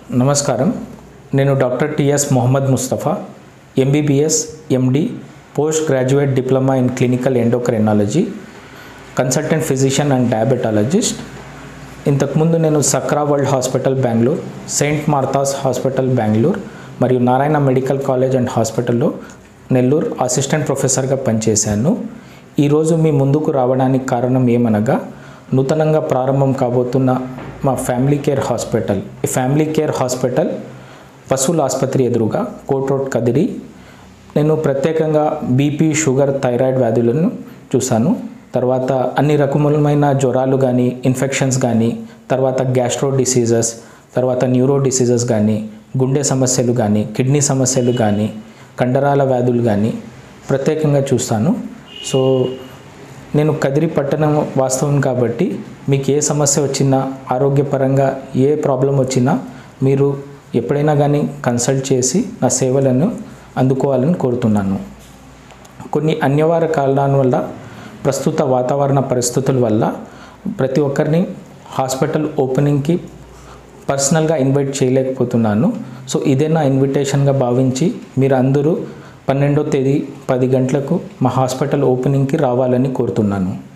నమస్కారం నేను doctor TS Mohammed Mustafa MBBS MD post graduate diploma in clinical endocrinology consultant physician and diabetologist ఇంతకుముందు నేను Sakra world hospital Bengaluru saint Martha's hospital Bengaluru మరియు Narayana medical college and హాస్పిటల్లో Nellore assistant ప్రొఫెసర్గా పనిచేశాను ఈరోజు మీ ముందుకు రావడానికి కారణం ఏమనగా నూతనంగా ప్రారంభం కాబోతున్న మా ఫ్యామిలీ కేర్ హాస్పిటల్ ఈ ఫ్యామిలీ కేర్ హాస్పిటల్ పశువుల ఆసుపత్రి ఎదురుగా కోట్ రోడ్ కదిరి నేను ప్రత్యేకంగా బీపీ షుగర్ థైరాయిడ్ వ్యాధులను చూశాను తర్వాత అన్ని రకములమైన జ్వరాలు కానీ ఇన్ఫెక్షన్స్ కానీ తర్వాత గ్యాస్ట్రో డిసీజెస్ తర్వాత న్యూరో డిసీజెస్ కానీ గుండె సమస్యలు కానీ కిడ్నీ సమస్యలు కానీ కండరాల వ్యాధులు కానీ ప్రత్యేకంగా చూస్తాను సో నేను కదిరి పట్టణం వాస్తవం కాబట్టి మీకు ఏ సమస్య వచ్చినా ఆరోగ్యపరంగా ఏ ప్రాబ్లం వచ్చినా మీరు ఎప్పుడైనా కానీ కన్సల్ట్ చేసి నా సేవలను అందుకోవాలని కోరుతున్నాను కొన్ని అన్యవార కారణాల వల్ల ప్రస్తుత వాతావరణ పరిస్థితుల వల్ల ప్రతి ఒక్కరిని హాస్పిటల్ ఓపెనింగ్కి పర్సనల్గా ఇన్వైట్ చేయలేకపోతున్నాను సో ఇదే నా ఇన్విటేషన్గా భావించి మీరు అందరూ పన్నెండో తేదీ పది గంటలకు మా హాస్పిటల్ ఓపెనింగ్కి రావాలని కోరుతున్నాను